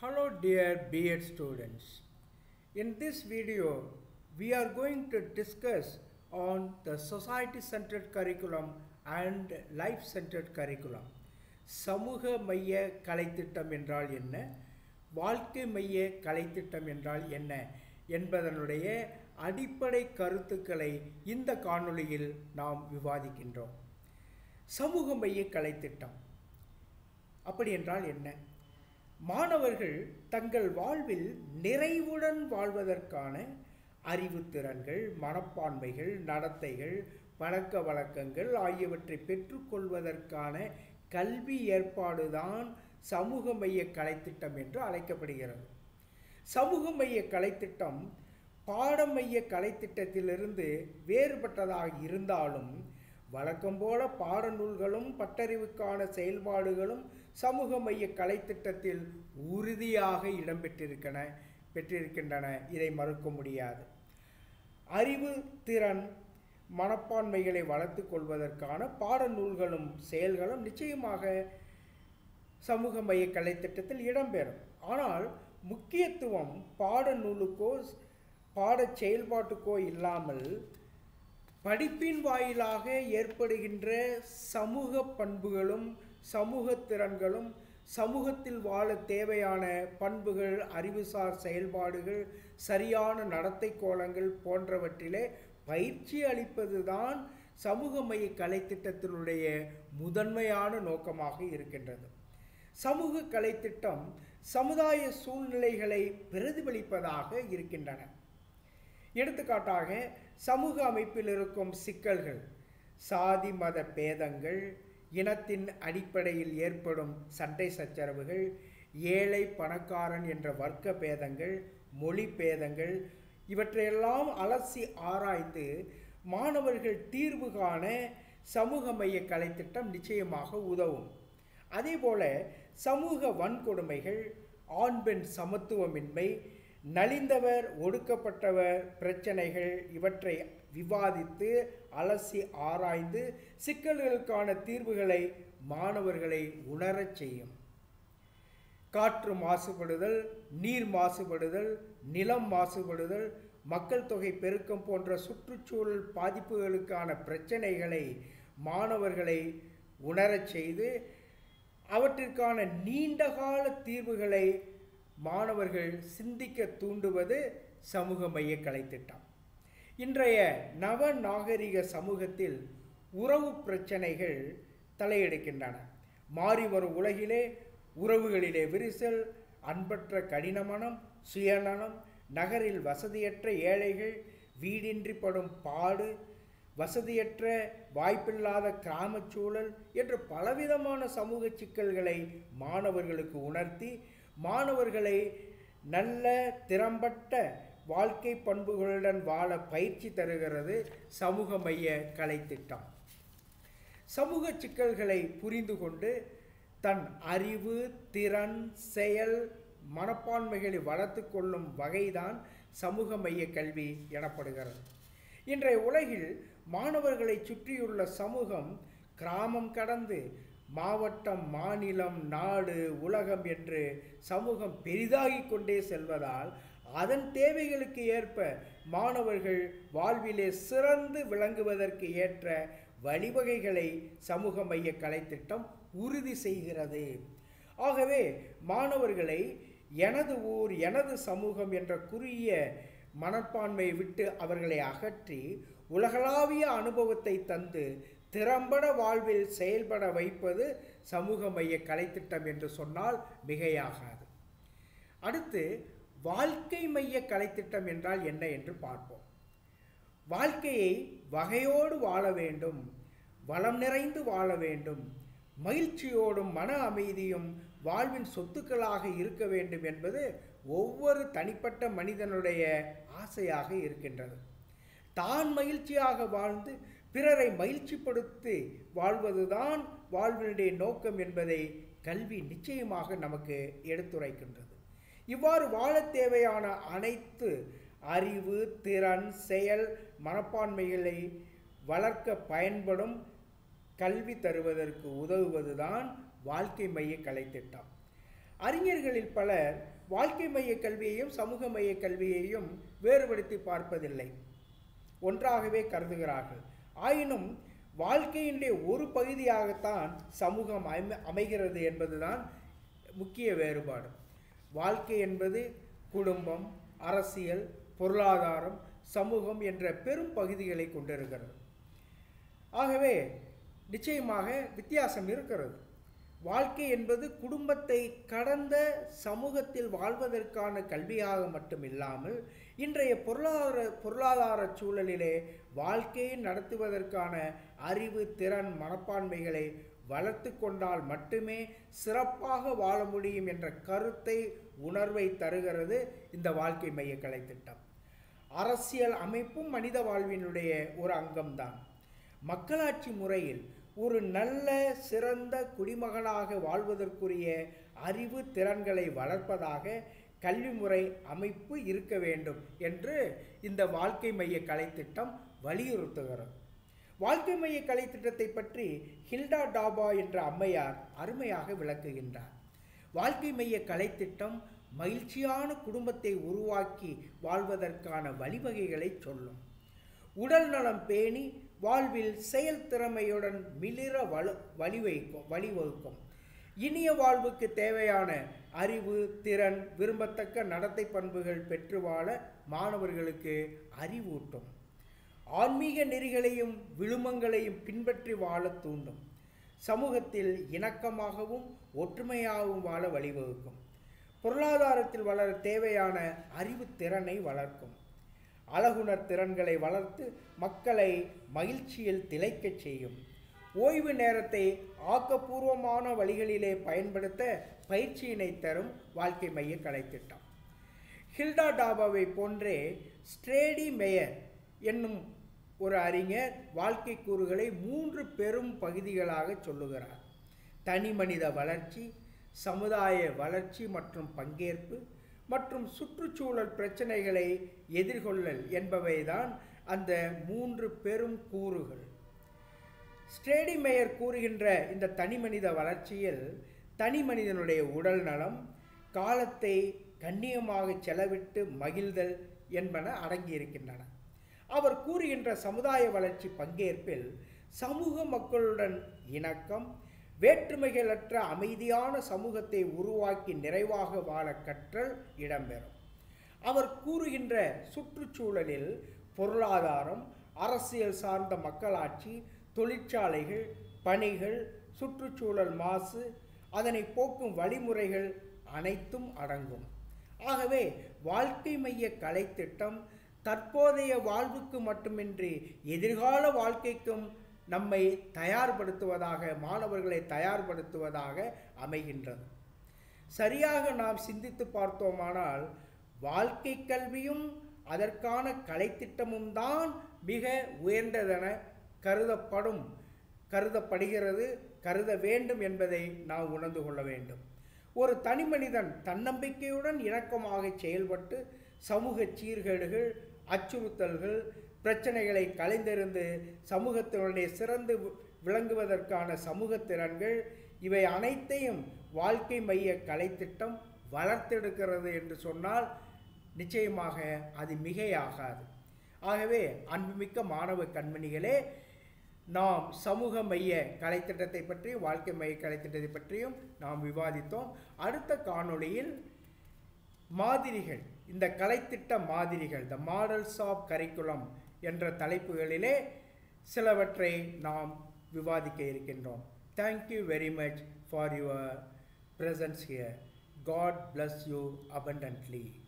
Hello dear B.Ed students. In this video, we are going to discuss on the society-centered curriculum and life-centered curriculum. சமூக மைய கலைத்திட்டம் என்றால் என்ன வாழ்க்கை மைய கலைத்திட்டம் என்றால் என்ன என்பதனுடைய அடிப்படை கருத்துக்களை இந்த காணொளியில் நாம் விவாதிக்கின்றோம் சமூக மைய கலைத்திட்டம் அப்படி என்றால் என்ன மாணவர்கள் தங்கள் வாழ்வில் நிறைவுடன் வாழ்வதற்கான அறிவுத்திறன்கள் மனப்பான்மைகள் நடத்தைகள் பழக்க வழக்கங்கள் ஆகியவற்றை பெற்றுக்கொள்வதற்கான கல்வி ஏற்பாடுதான் சமூக மைய கலைத்திட்டம் என்று அழைக்கப்படுகிறது சமூக மைய கலைத்திட்டம் பாடமைய கலைத்திட்டத்திலிருந்து வேறுபட்டதாக இருந்தாலும் வழக்கம் போல பாடநூல்களும் பட்டறிவுக்கான செயல்பாடுகளும் சமூக மைய கலைத்திட்டத்தில் உறுதியாக இடம்பெற்றிருக்கன பெற்றிருக்கின்றன இதை மறுக்க முடியாது அறிவு திறன் மனப்பான்மைகளை வளர்த்து கொள்வதற்கான பாடநூல்களும் செயல்களும் நிச்சயமாக சமூக மைய கலைத்திட்டத்தில் இடம்பெறும் ஆனால் முக்கியத்துவம் பாடநூலுக்கோ பாடச் செயல்பாட்டுக்கோ இல்லாமல் படிப்பின் வாயிலாக ஏற்படுகின்ற சமூக பண்புகளும் சமூக திறன்களும் சமூகத்தில் வாழ தேவையான பண்புகள் அறிவுசார் செயல்பாடுகள் சரியான நடத்தை கோலங்கள் போன்றவற்றிலே பயிற்சி அளிப்பதுதான் சமூக மைய கலைத்திட்டத்தினுடைய முதன்மையான நோக்கமாக இருக்கின்றது சமூக கலைத்திட்டம் சமுதாய சூழ்நிலைகளை பிரதிபலிப்பதாக இருக்கின்றன எடுத்துக்காட்டாக சமூக அமைப்பில் இருக்கும் சிக்கல்கள் சாதி மத பேதங்கள் இனத்தின் அடிப்படையில் ஏற்படும் சண்டை சச்சரவுகள் ஏழை பணக்காரன் என்ற வர்க்க பேதங்கள் மொழி பேதங்கள் இவற்றையெல்லாம் அலசி ஆராய்ந்து மாணவர்கள் தீர்வு காண சமூக மைய கலைத்திட்டம் நிச்சயமாக உதவும் அதேபோல சமூக வன்கொடுமைகள் ஆண் பெண் சமத்துவமின்மை நலிந்தவர் ஒடுக்கப்பட்டவர் பிரச்சனைகள் இவற்றை விவாதித்து அலசி ஆராய்ந்து சிக்கல்களுக்கான தீர்வுகளை மாணவர்களை உணரச் செய்யும் காற்று மாசுபடுதல் நீர் மாசுபடுதல் நிலம் மாசுபடுதல் மக்கள் தொகை பெருக்கம் போன்ற சுற்றுச்சூழல் பாதிப்புகளுக்கான பிரச்சனைகளை மாணவர்களை உணரச் செய்து அவற்றிற்கான நீண்டகால தீர்வுகளை மாணவர்கள் சிந்திக்க தூண்டுவது சமூக மைய கலைத்திட்டம் இன்றைய நவ நாகரிக சமூகத்தில் உறவு பிரச்சனைகள் தலையெடுக்கின்றன மாறி வரும் உலகிலே உறவுகளிலே விரிசல் அன்பற்ற கடினமனம் சுயநலம் நகரில் வசதியற்ற ஏழைகள் வீடின்றி படும் பாடு வசதியற்ற வாய்ப்பில்லாத கிராமச் சூழல் என்று பலவிதமான சமூக சிக்கல்களை மாணவர்களுக்கு உணர்த்தி மாணவர்களை நல்ல திறம்பட்ட வாழ்க்கை பண்புகளுடன் வாழ பயிற்சி தருகிறது சமூக மைய கலைத்திட்டம் சமூக சிக்கல்களை புரிந்து கொண்டு தன் அறிவு திறன் செயல் மனப்பான்மைகளை வளர்த்து கொள்ளும் வகைதான் சமூக மைய கல்வி எனப்படுகிறது இன்றைய உலகில் மாணவர்களை சுற்றியுள்ள சமூகம் கிராமம் கடந்து மாவட்டம் மாநிலம் நாடு உலகம் என்று சமூகம் பெரிதாகி கொண்டே செல்வதால் அதன் தேவைகளுக்கு ஏற்ப மாணவர்கள் வாழ்விலே சிறந்து விளங்குவதற்கு ஏற்ற வழிவகைகளை சமூக மைய கலைத்திட்டம் உறுதி செய்கிறது ஆகவே மாணவர்களை எனது ஊர் எனது சமூகம் என்ற குறுகிய மனப்பான்மையை விட்டு அவர்களை அகற்றி உலகளாவிய அனுபவத்தை தந்து திறம்பட வாழ்வில் செயல்பட வைப்பது சமூக மைய கலைத்திட்டம் என்று சொன்னால் மிகையாகாது அடுத்து வாழ்க்கை மைய கலைத்திட்டம் என்றால் என்ன என்று பார்ப்போம் வாழ்க்கையை வகையோடு வாழ வேண்டும் வளம் நிறைந்து வாழ வேண்டும் மகிழ்ச்சியோடும் மன அமைதியும் வாழ்வின் சொத்துக்களாக இருக்க வேண்டும் என்பது ஒவ்வொரு தனிப்பட்ட மனிதனுடைய ஆசையாக இருக்கின்றது தான் மகிழ்ச்சியாக வாழ்ந்து பிறரை மகிழ்ச்சிப்படுத்தி வாழ்வதுதான் வாழ்வினுடைய நோக்கம் என்பதை கல்வி நிச்சயமாக நமக்கு எடுத்துரைக்கின்றது இவ்வாறு வாழ தேவையான அனைத்து அறிவு திறன் செயல் மனப்பான்மைகளை வளர்க்க பயன்படும் கல்வி தருவதற்கு உதவுவதுதான் வாழ்க்கை மைய கலைத்திட்டம் அறிஞர்களில் பலர் வாழ்க்கை மைய கல்வியையும் சமூக மைய கல்வியையும் வேறுபடுத்தி பார்ப்பதில்லை ஒன்றாகவே கருதுகிறார்கள் ஆயினும் வாழ்க்கையினுடைய ஒரு பகுதியாகத்தான் சமூகம் அமை அமைகிறது என்பதுதான் முக்கிய வேறுபாடு வாழ்க்கை என்பது குடும்பம் அரசியல் பொருளாதாரம் சமூகம் என்ற பெரும் பகுதிகளை கொண்டிருக்கிறது ஆகவே நிச்சயமாக வித்தியாசம் இருக்கிறது வாழ்க்கை என்பது குடும்பத்தை கடந்த சமூகத்தில் வாழ்வதற்கான கல்வியாக மட்டும் இல்லாமல் இன்றைய பொருளாதார பொருளாதார சூழலிலே வாழ்க்கையை நடத்துவதற்கான அறிவு திறன் மனப்பான்மைகளை வளர்த்து கொண்டால் மட்டுமே சிறப்பாக வாழ முடியும் என்ற கருத்தை உணர்வை தருகிறது இந்த வாழ்க்கை மைய கலை திட்டம் அரசியல் அமைப்பும் மனித வாழ்வினுடைய ஒரு அங்கம்தான் மக்களாட்சி முறையில் ஒரு நல்ல சிறந்த குடிமகனாக வாழ்வதற்குரிய அறிவு திறன்களை வளர்ப்பதாக கல்வி முறை அமைப்பு இருக்க வேண்டும் என்று இந்த வாழ்க்கை மைய கலைத்திட்டம் வலியுறுத்துகிறது வாழ்க்கை மைய கலைத்திட்டத்தை பற்றி ஹில்டா டாபா என்ற அம்மையார் அருமையாக விளக்குகின்றார் வாழ்க்கை மைய கலைத்திட்டம் மகிழ்ச்சியான குடும்பத்தை உருவாக்கி வாழ்வதற்கான வழிவகைகளை சொல்லும் உடல் நலம் பேணி வாழ்வில் செயல் திறமையுடன் மிளிர வலு வழிவைக்கும் வழிவகுக்கும் இனிய வாழ்வுக்கு தேவையான அறிவு திறன் விரும்பத்தக்க நடத்தை பண்புகள் பெற்று வாழ மாணவர்களுக்கு அறிவூட்டும் ஆன்மீக நெறிகளையும் விழுமங்களையும் பின்பற்றி வாழ தூண்டும் சமூகத்தில் இணக்கமாகவும் ஒற்றுமையாகவும் வாழ வழிவகுக்கும் பொருளாதாரத்தில் வளர தேவையான அறிவு திறனை வளர்க்கும் அழகுணர் திறன்களை வளர்த்து மக்களை மகிழ்ச்சியில் திளைக்கச் செய்யும் ஓய்வு நேரத்தை ஆக்கப்பூர்வமான வழிகளிலே பயன்படுத்த பயிற்சியினை தரும் வாழ்க்கை மைய கலைத்திட்டம் ஹில்டா டாபாவை போன்றே ஸ்ட்ரேடி மேயர் என்னும் ஒரு அறிஞர் வாழ்க்கை கூறுகளை மூன்று பெரும் பகுதிகளாக சொல்லுகிறார் தனி மனித வளர்ச்சி சமுதாய வளர்ச்சி மற்றும் பங்கேற்பு மற்றும் சுற்றுச்சூழல் பிரச்சனைகளை எதிர்கொள்ளல் என்பவைதான் அந்த மூன்று பெரும் கூறுகள் ஸ்டேடி மேயர் கூறுகின்ற இந்த தனி மனித வளர்ச்சியில் தனி மனிதனுடைய உடல் நலம் காலத்தை கண்ணியமாக செலவிட்டு மகிழ்தல் என்பன அடங்கியிருக்கின்றன அவர் கூறுகின்ற சமுதாய வளர்ச்சி பங்கேற்பில் சமூக மக்களுடன் இணக்கம் வேற்றுமைகளற்ற அமைதியான சமூகத்தை உருவாக்கி நிறைவாக வாழ கற்றல் இடம்பெறும் அவர் கூறுகின்ற சுற்றுச்சூழலில் பொருளாதாரம் அரசியல் சார்ந்த மக்களாட்சி தொழிற்சாலைகள் பணிகள் சுற்றுச்சூழல் மாசு அதனை போக்கும் வழிமுறைகள் அனைத்தும் அடங்கும் ஆகவே வாழ்க்கை மைய கலைத்திட்டம் தற்போதைய வாழ்வுக்கு மட்டுமின்றி எதிர்கால வாழ்க்கைக்கும் நம்மை தயார்படுத்துவதாக மாணவர்களை தயார்படுத்துவதாக அமைகின்றது சரியாக நாம் சிந்தித்து பார்த்தோமானால் வாழ்க்கை கல்வியும் அதற்கான கலைத்திட்டமும் தான் மிக உயர்ந்ததென கருதப்படும் கருதப்படுகிறது கருத வேண்டும் என்பதை நாம் உணர்ந்து கொள்ள வேண்டும் ஒரு தனி மனிதன் தன்னம்பிக்கையுடன் இணக்கமாக செயல்பட்டு சமூக சீர்கேடுகள் அச்சுறுத்தல்கள் பிரச்சனைகளை கலைந்தெறிந்து சமூகத்தினுடைய சிறந்து விளங்குவதற்கான சமூக திறன்கள் இவை அனைத்தையும் வாழ்க்கை மைய கலைத்திட்டம் வளர்த்தெடுக்கிறது என்று சொன்னால் நிச்சயமாக அது மிகையாகாது ஆகவே அன்புமிக்க மாணவ கண்மணிகளே நாம் சமூக மைய கலைத்திட்டத்தை பற்றியும் வாழ்க்கை மைய கலைத்திட்டத்தை பற்றியும் நாம் விவாதித்தோம் அடுத்த காணொளியில் மாதிரிகள் இந்த கலைத்திட்ட மாதிரிகள் த மாடல்ஸ் ஆஃப் கரிக்குலம் என்ற தலைப்புகளிலே சிலவற்றை நாம் விவாதிக்க இருக்கின்றோம் thank you very much for your presence here. God bless you abundantly.